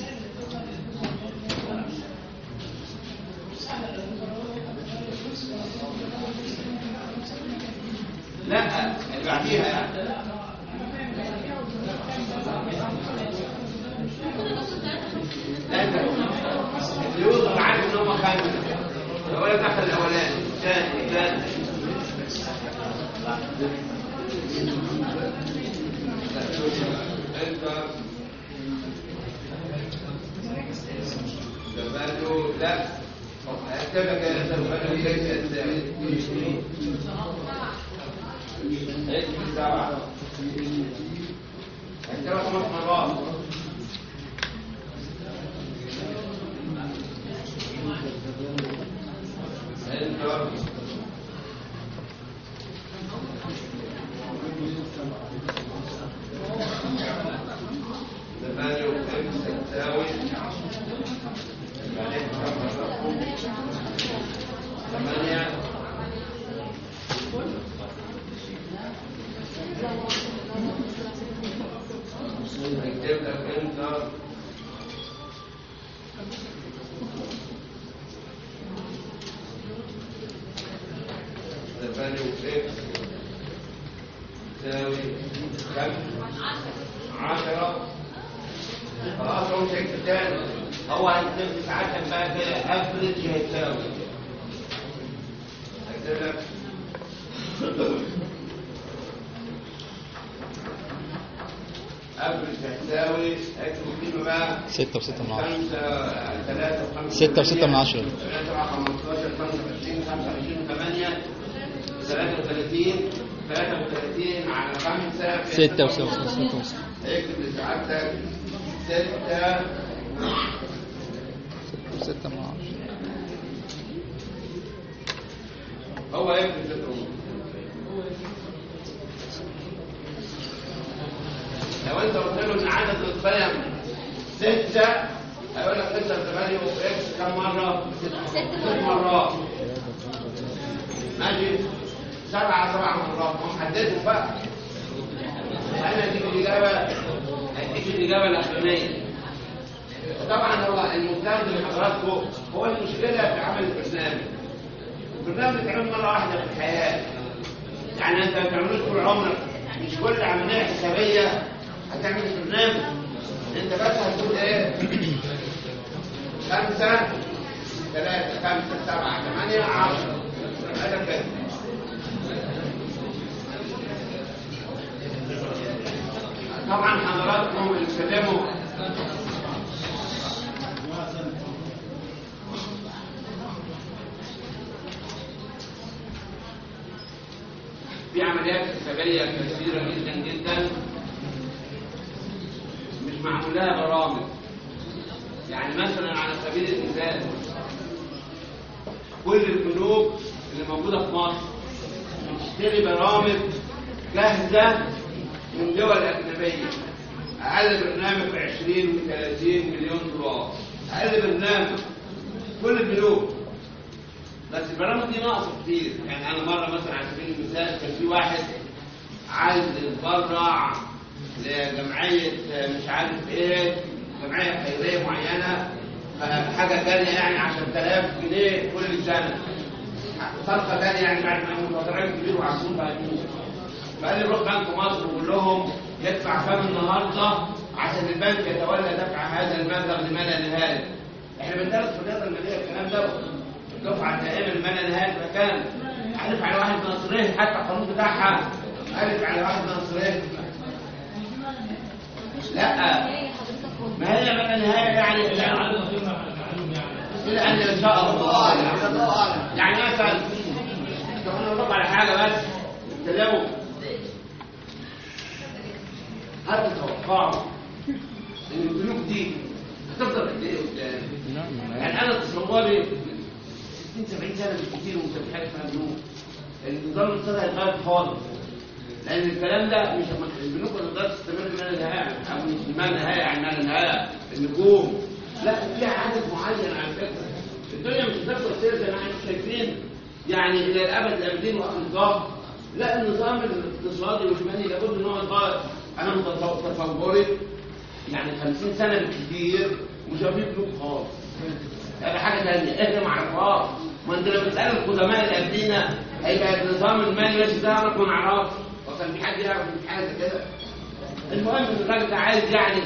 لا اللي بعديها يعني لا انت اللي يوصل عارف ان هم خمسه الاولاني دخل الاولاني الثاني الثالث انت زبالو لا هكتبك يا زبالو ليس الثاني ايه سبعه هكتبك خمس مرات انتر ثمانية وخمسة تساوي بعدين كم الرقم؟ ثمانية هكتب لك انتر the value of x تساوي كم؟ عشرة خلاص هو مش هيكتب تاني هو هيكتب ساعتها بقى كده افريج هيساوي هيكتب لك افريج هتساوي اكتب الكلمة بقى ستة وستة من عشرة خمسة ثلاثة وخمسة ستة وستة من عشرة. ثلاثة مع خمستاشر خمسة وعشرين خمسة وعشرين ثمانية ثلاثة وثلاثين ثلاثة وثلاثين على خمسة ستة وستة ستة وستة اكتب لسعادتك ستة وستة من عشرة هو يكتب ستة ونص لو انت قلت له ان عدد القيم ستة هيقول لك ستة ثمانية واكس كم مرة؟ ست مرات ماشي سبعة سبع مرات هم حددوا بقى انا اديك الاجابة اديك الاجابة الاخرانية طبعا هو المستخدم حضراتكم هو المشكلة في عمل البرنامج البرنامج بيتعمل مرة واحدة في الحياة يعني انت ما بتعملوش طول عمرك مش كل عملية حسابية هتعمل برنامج انت بس هتقول ايه خمسة ثلاثة خمسة سبعة ثمانية عشرة هذا كده طبعا حضراتكم اللي بتتكلموا في عمليات حسابية كثيرة جدا جدا معمول لها برامج يعني مثلا على سبيل المثال كل البنوك اللي موجوده في مصر بتشتري برامج جاهزه من دول اجنبيه اقل برنامج ب 20 و 30 مليون دولار اقل برنامج كل البنوك بس البرامج دي ناقصه كتير يعني انا مره مثلا على سبيل المثال كان في واحد عايز يتبرع لجمعيه مش عارف ايه جمعيه خيريه معينه حاجه جاريه يعني 10000 جنيه كل سنه صفقه جاريه يعني بعد ما يموت وضعين كبير وعصوم بقى يموت فقال لي روح بنك مصر وقول لهم يدفع كام النهارده عشان البنك يتولى دفع هذا المبلغ لما لا نهايه احنا بندرس في الرياضه الماليه الكلام ده الدفعه الدائمه لما لا نهايه مكان الف على واحد ناصريه حتى القانون بتاعها الف على واحد ناصريه لا ما هي ما لا نهايه يعني الى ان ان شاء الله يعني مثلا لو انا بطلب على حاجه بس تلاقوا هل تتوقعوا ان البنوك دي هتفضل قد ايه قدام؟ يعني انا تصوري 60 70 سنه بالكثير وانت في حاجه اسمها بنوك النظام الاقتصادي هيتغير خالص لان الكلام ده مش البنوك ما تقدرش تستمر ما لا نهايه او مش ما لا نهايه يعني ما لا نهايه النجوم لا فيها عدد معين على فكره الدنيا مش هتفضل كده زي ما احنا شايفين يعني الى الابد الابدين واخر الظهر لا النظام الاقتصادي والمالي لابد ان هو يتغير انا متصور تصوري يعني 50 سنه بالكثير مش هيبقى في بنوك خالص هذا حاجه ثانيه احنا ما نعرفهاش ما انت لما تسال القدماء اللي قبلينا هيبقى النظام المالي ماشي تعرف ما نعرفش وكان في حد يعرف في حاجه زي كده المهم ان الراجل ده عايز يعني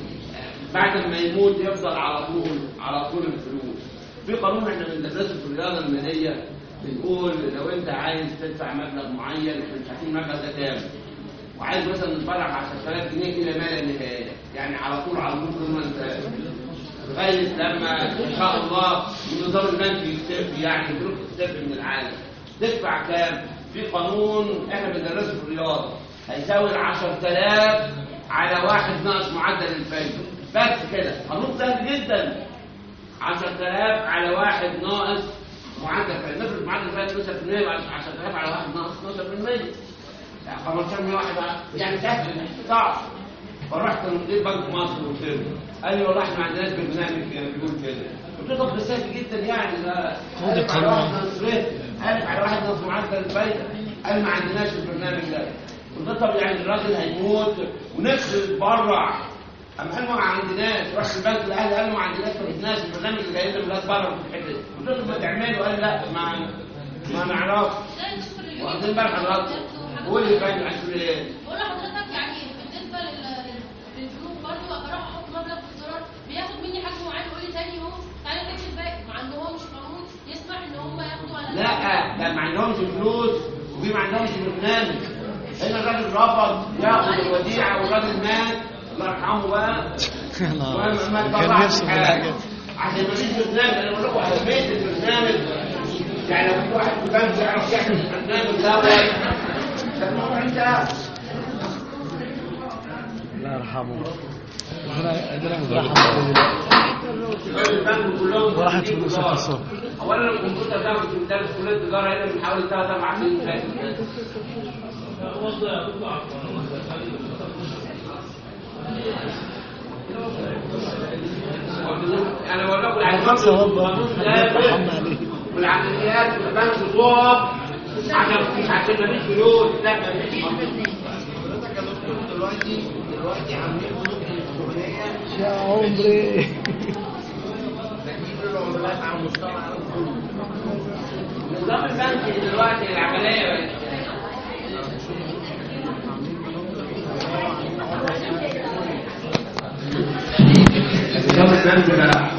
بعد ما يموت يفضل على طول على طول الفلوس في قانون احنا بندرسه في الرياضه الماليه بنقول لو انت عايز تدفع مبلغ معين احنا مش عارفين المبلغ ده كام وعايز مثلا تتبرع 10000 جنيه الى ما لا نهايه يعني على طول على طول كل ما انت لغايه لما ان شاء الله النظام البنكي يختفي يعني البنوك تختفي من العالم تدفع كام؟ في قانون احنا بندرسه في الرياضه هيساوي ال 10000 على واحد ناقص معدل الفايده بس كده قانون سهل جدا 10000 على واحد ناقص معدل الفايده نفرض معدل الفايده 12% يبقى 10000 على واحد ناقص 12% يعني 15 واحد يعني سهل مش صعب فرحت لمدير بنك مصر قلت له قال لي والله احنا ما عندناش برنامج بيقول كده قلت له طب ده سهل جدا يعني ده ألف على واحد ناقص ريت ألف على واحد ناقص معدل الفايده قال ما عندناش البرنامج ده قلت له طب يعني الراجل هيموت ونفسه يتبرع اما قال ما عندناش رحت البنك الاهلي قال ما عندناش ما عندناش البرنامج اللي جاي لنا ولاد بره في الحته دي قلت له طب ما تعمله قال لا ما ما نعرفش واخدين بال حضرتك قول لي بقى عشان ايه بقول لحضرتك يعني بالنسبه لل- للبنوك برضه بروح احط مبلغ في الدولار بياخد مني حجم معين يقول لي تاني يوم تعالى كاتب الباقي ما عندهمش قانون يسمح ان هم ياخدوا على لا ده ما عندهمش فلوس وفي ما عندهمش برنامج هنا الراجل رفض ياخد الوديعه والراجل مات الله يرحمه بقى وما ما كان اتبرعش نفسه في حاجه الحاجات عشان ما فيش برنامج انا بقول لكم اهميه البرنامج يعني لو في واحد في البنك يعرف يعمل البرنامج دوت ده الموضوع انتهى الله يرحمه عندنا عندنا مزاحمة البنك كلهم وراحت فلوسه في الصبح اولا الكمبيوتر ده كنت مدرس كليه تجاره هنا من حوالي ثلاث اربع سنين فاتت انا بقول لكم العمليات والعمليات في البنك صوب عشان مش عشان ما فيش فلوس لا ما فيش دلوقتي دلوقتي عاملين بنوك الكترونيه يا عمري تجيب العملات على مستوى العالم كله نظام البنك دلوقتي العمليه بقت نظام البنك بقى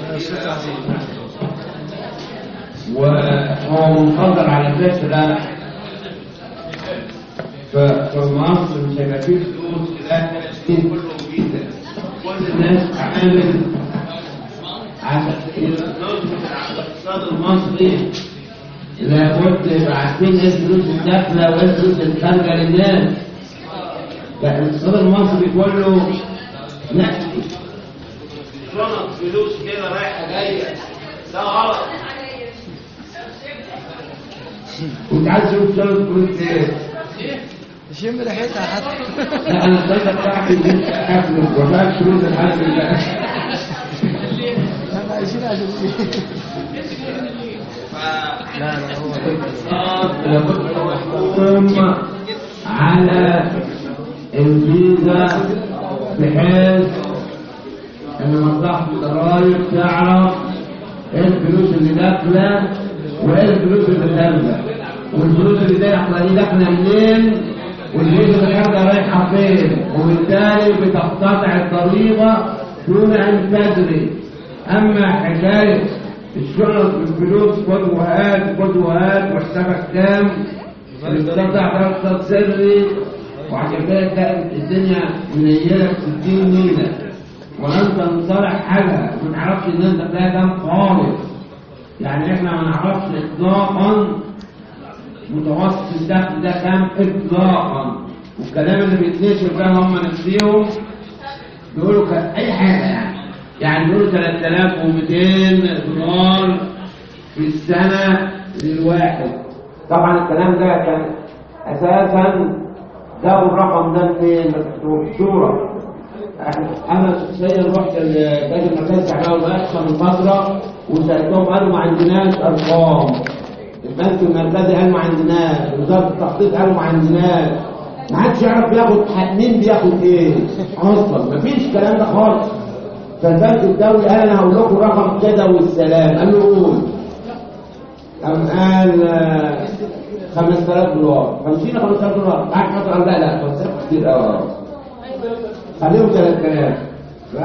وهو منتظر على فكرة ف- في مصر مش هيبقى فيه فلوس لا تشتري كله جدا كل الناس تعمل عشان نظبط على الاقتصاد المصري لابد يبقى عارفين ايه الفلوس الداخله وايه الفلوس الخارجه للناس لا الاقتصاد المصري كله نحكي شنط فلوس كده رايحه جايه ده غلط كنت عايز تشوف شنط فلوس ايه؟ شم ريحتها حتى لا انا صدق تعمل انت اكل وفاك فلوس الحمد لله احنا عايشين عشان لا لا هو لابد محكوم على الفيزا بحيث ان مصلحه الضرايب تعرف ايه الفلوس اللي داخله وايه الفلوس اللي خارجه والفلوس اللي داخله دي داخله منين والفلوس اللي خارجه رايحه فين وبالتالي بتقتطع الضريبه دون ان تدري اما حكايه الشرط بالفلوس خد وهات خد وهات وحسابك كام الاستطاع تقصد سري وعشان كده تلاقي الدنيا منيلة في 60 ميلة وانت مصالح حاجة ما تعرفش ان انت تلاقي كام خالص يعني احنا ما نعرفش اطلاقا متوسط الدخل ده كام اطلاقا والكلام اللي بيتنشر ده هم نفسيهم بيقولوا ك- اي حاجه يعني يعني بيقولوا 3200 دولار في السنه للواحد طبعا الكلام ده كان اساسا جابوا الرقم ده منين؟ في صوره انا شخصيا رحت لباقي المكان الشعبيه والاقصى من فتره وسالتهم قالوا ما عندناش ارقام البنك المركزي قال ما عندناش وزاره التخطيط قالوا ما عندناش ما حدش يعرف بياخد مين بياخد ايه اصلا مفيش الكلام ده خالص فالبنك الدولي قال انا هقول لكم رقم كده والسلام قال له قول قام قال آه، 5000 دولار 50 5000 دولار بعد فتره قال لا لا 5000 كتير قوي خليهم 3000 ف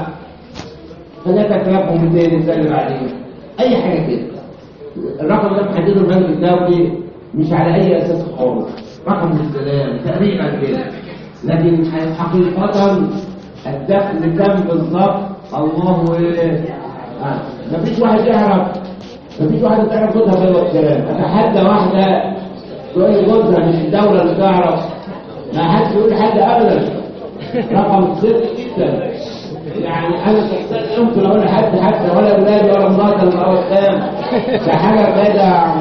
3200 السنه بعدين اي حاجه كده الرقم ده محدده البنك الدولي مش على اي اساس خالص رقم للسلام تقريبا كده لكن حقيقه الدخل كم بالضبط الله ايه آه. مفيش واحد يعرف مفيش واحد تعرف جوزها بين الكلام اتحدى واحده تقول لي جوزها مش الدوله اللي تعرف ما حدش يقول لحد ابدا رقم صفر جدا يعني انا شخصيا يمكن اقول لحد حتى ولا اولادي ولا مراتي ولا قدام ده حاجه كده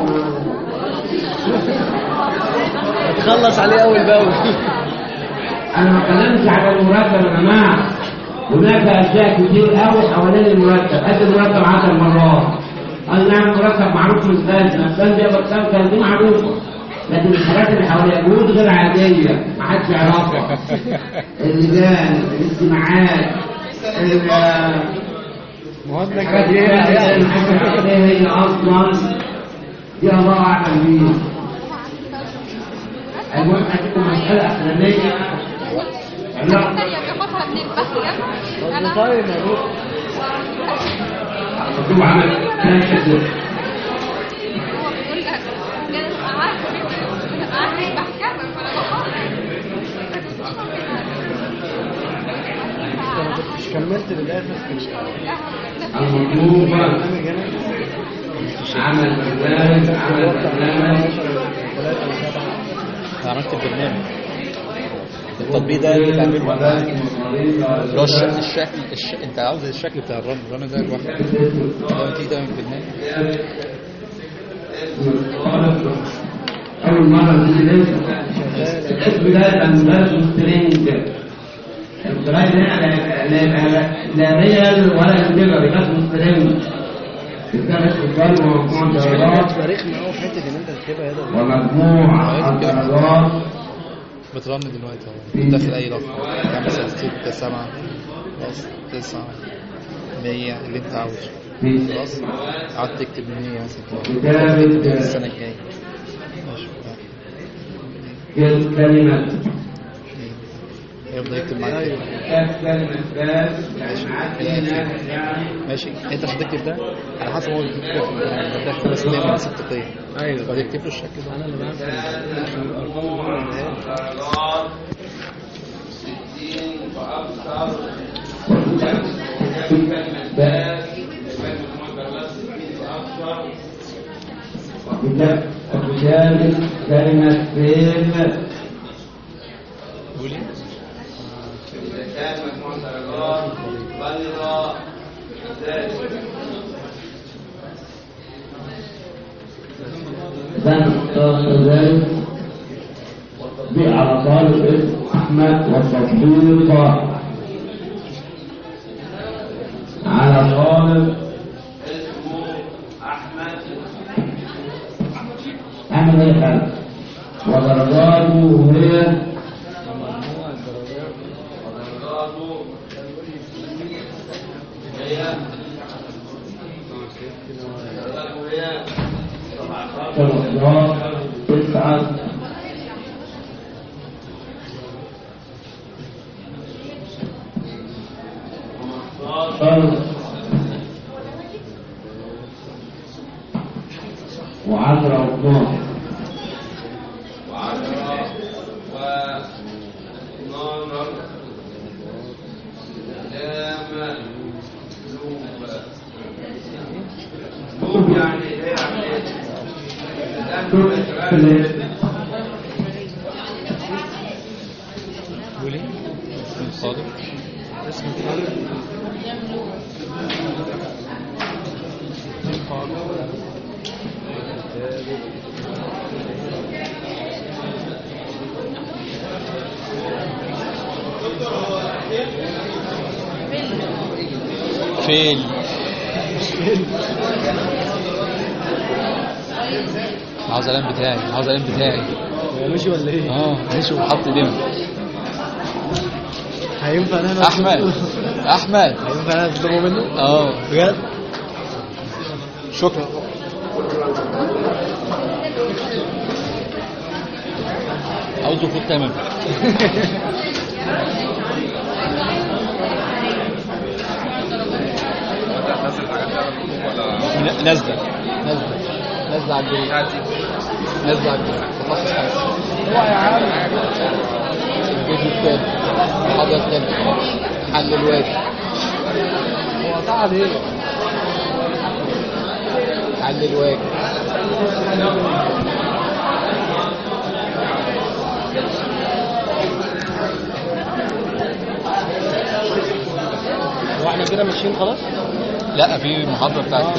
تخلص عليه اول باول انا ما اتكلمش على المرتب يا جماعه هناك اشياء كتير قوي حوالين المرتب قد المرتب 10 مرات اي نعم المرتب معروف من البلد البلد بيقبض كام كان دي معروفه لكن الحاجات اللي حواليها جهود غير عاديه ما حدش يعرفها اللجان الاجتماعات ال- مهندك الحاجات دي اللي هي محدش هي اصلا دي الله اعلم بيها المهم هتكون مساله اخرانيه علاقه بياخدها من البحر انا طيب يا روح مكتوب عمل انا كده هو بيقول لك كان قعدت قعدت في محكمه فانا ما كنتش كملت للاخر مش المطلوبه عمل برنامج عمل برنامج عملت البرنامج التطبيق ده اللي تعمله اللي هو الش- الشكل الش... انت عاوز الشكل بتاع الرن الرن ده لوحده لما تيجي تعمل برنامج أول مرة نجي الاسم الاسم ده يبقى مدرس سترينج السترينج هنا لا- لا لا ريال ولا انتجر يبقى اسمه سترينج كتاب السؤال ومجموع درجات رخمة قوي في حتة ان انت تكتبها هنا ومجموع الدرجات بترن دلوقتي اهو داخل اي رقم يعني مثلا 6 7 خلاص 9 100 اللي انت عاوزه في خلاص قعدت تكتب 100 مثلا كتابة السنة الجاية ماشي كلمة يفضل يكتب معاك كده. كتاب كلمة كاس يعني عندنا يعني ماشي انت عشان تكتب ده على حسب هو بيكتب كده في الامتحان ده خمس سنين ولا ست قيم ايوه فتكتب له الشكل ده انا اللي بعرف الارقام اللي انا بديها درجات 60 فأكثر كلمة كاس مجموع درجات 60 فأكثر وكتابة كلمة فين قولي إذا كان مجموع درجات غير ذلك سنة ذلك بيع على طالب اسمه أحمد والتطبيق على طالب اسمه أحمد أحمد الحارث ودرجاته هي ودرجاته هي درجاته هي 13 تسعة عشر وعشرة واثناشر وعشرة واثناشر لام لوب لوب يعني ايه يعني ايه؟ لام لوب يعني وليه؟ اسم صادق اسم صادق فيل عاوز القلم بتاعي عاوز القلم بتاعي هو مشي ولا ايه؟ اه ماشي وحط دم هينفع ان احنا احمد احمد هينفع ان احنا نطلبه منه؟ اه بجد؟ شكرا عاوزه فوق تمام ن- نازله نازله نازله على الجروب نازله على الجروب خلاص اوعى يا عم الفيديو التاني المحاضره التانية حل الواجب هو صعب ايه؟ حل الواجب هو احنا كده ماشيين خلاص؟ لا في محاضره بتاعت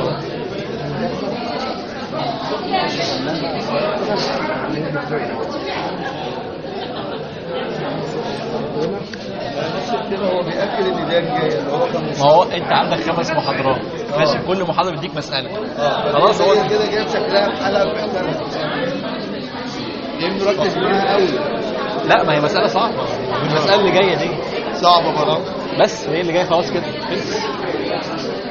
هو بيأكد ان ده الجاي اللي هو كان ما هو انت عندك خمس محاضرات ماشي كل محاضره بيديك مساله خلاص هو هي كده جايب شكلها في حلقه محترمه لانه ركز معاها قوي لا ما هي مساله صعبه المساله اللي جايه دي صعبه برضه بس هي اللي جايه خلاص كده خلص